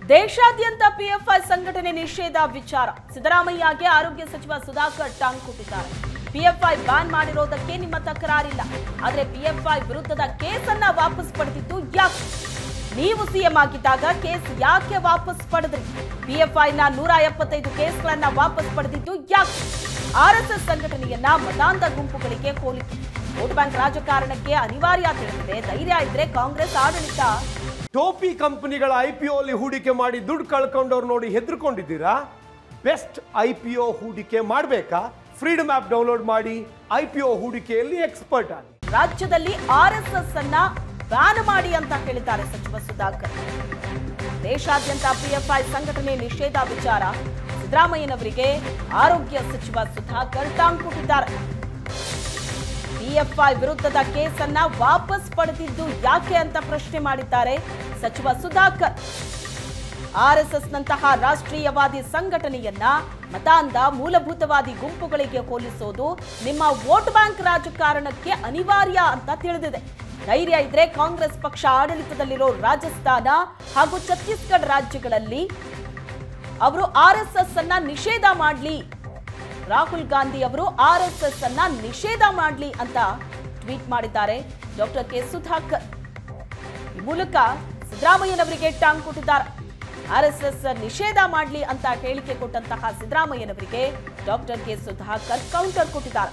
ದೇಶಾದ್ಯಂತ ಪಿಎಫ್ಐ ಸಂಘಟನೆ ನಿಷೇಧ ವಿಚಾರ ಸಿದ್ದರಾಮಯ್ಯಗೆ ಆರೋಗ್ಯ ಸಚಿವ ಸುಧಾಕರ್ ಟಾಂಗ್ ಕೊಟ್ಟಿದ್ದಾರೆ ಪಿಎಫ್ಐ ಬ್ಯಾನ್ ಮಾಡಿರೋದಕ್ಕೆ ನಿಮ್ಮ ತಕರಾರಿಲ್ಲ ಆದ್ರೆ ಪಿಎಫ್ಐ ವಿರುದ್ಧದ ಕೇಸನ್ನ ವಾಪಸ್ ಪಡೆದಿದ್ದು ಯಾಕೆ ನೀವು ಸಿಎಂ ಆಗಿದ್ದಾಗ ಕೇಸ್ ಯಾಕೆ ವಾಪಸ್ ಪಡೆದ್ರಿ ಪಿಎಫ್ಐನ ನೂರ ಎಪ್ಪತ್ತೈದು ಕೇಸ್ಗಳನ್ನ ವಾಪಸ್ ಪಡೆದಿದ್ದು ಯಾಕೆ ಆರ್ಎಸ್ಎಸ್ ಸಂಘಟನೆಯನ್ನ ಮತಾಂಧ ಗುಂಪುಗಳಿಗೆ ಹೋಲಿಕೆ ವೋಟ್ ಬ್ಯಾಂಕ್ ರಾಜಕಾರಣಕ್ಕೆ ಅನಿವಾರ್ಯ ತಿಳಿದಿದೆ ಧೈರ್ಯ ಇದ್ರೆ ಕಾಂಗ್ರೆಸ್ ಆಡಳಿತ ಟೋಪಿ ಕಂಪನಿಗಳ ಐ ಪಿ ಅಲ್ಲಿ ಹೂಡಿಕೆ ಮಾಡಿ ದುಡ್ಡು ಕಳ್ಕೊಂಡವ್ರು ನೋಡಿ ಹೆದರ್ಕೊಂಡಿದ್ದೀರಾ ಬೆಸ್ಟ್ ಐ ಪಿ ಒ ಹೂಡಿಕೆ ಮಾಡಬೇಕಾ ಫ್ರೀಡಮ್ ಆ್ಯಪ್ ಡೌನ್ಲೋಡ್ ಮಾಡಿ ಐ ಪಿ ಒ ಹೂಡಿಕೆಯಲ್ಲಿ ಎಕ್ಸ್ಪರ್ಟ್ ಆಗಿ ರಾಜ್ಯದಲ್ಲಿ ಆರ್ಎಸ್ಎಸ್ ಅನ್ನ ಬ್ಯಾನ್ ಮಾಡಿ ಅಂತ ಹೇಳಿದ್ದಾರೆ ಸಚಿವ ಸುಧಾಕರ್ ದೇಶಾದ್ಯಂತ ಪಿಎಫ್ಐ ಸಂಘಟನೆ ನಿಷೇಧ ವಿಚಾರ ಸಿದ್ದರಾಮಯ್ಯನವರಿಗೆ ಆರೋಗ್ಯ ಸಚಿವ ಸುಧಾಕರ್ ಟಾಂಗ್ ಕೊಟ್ಟಿದ್ದಾರೆ ಪಿಎಫ್ಐ ವಿರುದ್ಧದ ಕೇಸನ್ನ ವಾಪಸ್ ಪಡೆದಿದ್ದು ಯಾಕೆ ಅಂತ ಪ್ರಶ್ನೆ ಮಾಡಿದ್ದಾರೆ ಸಚಿವ ಸುಧಾಕರ್ ಆರ್ಎಸ್ಎಸ್ ನಂತಹ ರಾಷ್ಟ್ರೀಯವಾದಿ ಸಂಘಟನೆಯನ್ನ ಮತಾಂಧ ಮೂಲಭೂತವಾದಿ ಗುಂಪುಗಳಿಗೆ ಹೋಲಿಸೋದು ನಿಮ್ಮ ವೋಟ್ ಬ್ಯಾಂಕ್ ರಾಜಕಾರಣಕ್ಕೆ ಅನಿವಾರ್ಯ ಅಂತ ತಿಳಿದಿದೆ ಧೈರ್ಯ ಇದ್ರೆ ಕಾಂಗ್ರೆಸ್ ಪಕ್ಷ ಆಡಳಿತದಲ್ಲಿರೋ ರಾಜಸ್ಥಾನ ಹಾಗೂ ಛತ್ತೀಸ್ಗಢ ರಾಜ್ಯಗಳಲ್ಲಿ ಅವರು ಆರ್ಎಸ್ಎಸ್ ಅನ್ನ ನಿಷೇಧ ಮಾಡಲಿ ರಾಹುಲ್ ಗಾಂಧಿ ಅವರು ಆರ್ಎಸ್ಎಸ್ ಅನ್ನ ನಿಷೇಧ ಮಾಡಲಿ ಅಂತ ಟ್ವೀಟ್ ಮಾಡಿದ್ದಾರೆ ಡಾಕ್ಟರ್ ಕೆ ಸುಧಾಕರ್ ಈ ಮೂಲಕ ಸಿದ್ದರಾಮಯ್ಯನವರಿಗೆ ಟಾಂಗ್ ಕೊಟ್ಟಿದ್ದಾರೆ ಆರ್ಎಸ್ಎಸ್ ನಿಷೇಧ ಮಾಡಲಿ ಅಂತ ಹೇಳಿಕೆ ಕೊಟ್ಟಂತಹ ಸಿದ್ದರಾಮಯ್ಯನವರಿಗೆ ಡಾಕ್ಟರ್ ಕೆ ಸುಧಾಕರ್ ಕೌಂಟರ್ ಕೊಟ್ಟಿದ್ದಾರೆ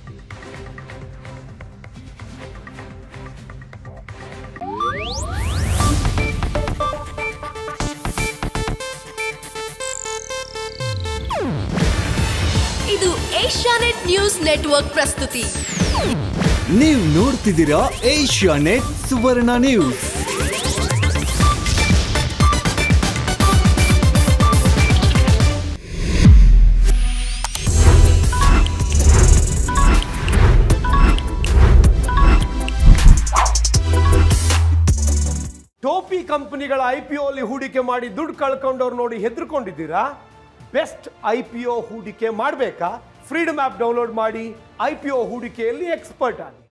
ಇದು ಏಷ್ಯಾನೆಟ್ ನ್ಯೂಸ್ ನೆಟ್ವರ್ಕ್ ಪ್ರಸ್ತುತಿ ನೀವು ನೋಡ್ತಿದ್ದೀರಾ ಏಷ್ಯಾ ನೆಟ್ ಸುವರ್ಣ ನ್ಯೂಸ್ ಟೋಪಿ ಕಂಪನಿಗಳ ಐ ಪಿ ಅಲ್ಲಿ ಹೂಡಿಕೆ ಮಾಡಿ ದುಡ್ಡು ಕಳ್ಕೊಂಡವ್ರು ನೋಡಿ ಹೆದರ್ಕೊಂಡಿದ್ದೀರಾ ಬೆಸ್ಟ್ ಐ ಪಿ ಒ ಹೂಡಿಕೆ ಮಾಡಬೇಕಾ ಫ್ರೀಡಮ್ ಆ್ಯಪ್ ಡೌನ್ಲೋಡ್ ಮಾಡಿ ಐ ಪಿ ಒ ಹೂಡಿಕೆಯಲ್ಲಿ ಎಕ್ಸ್ಪರ್ಟ್ ಆಗಿ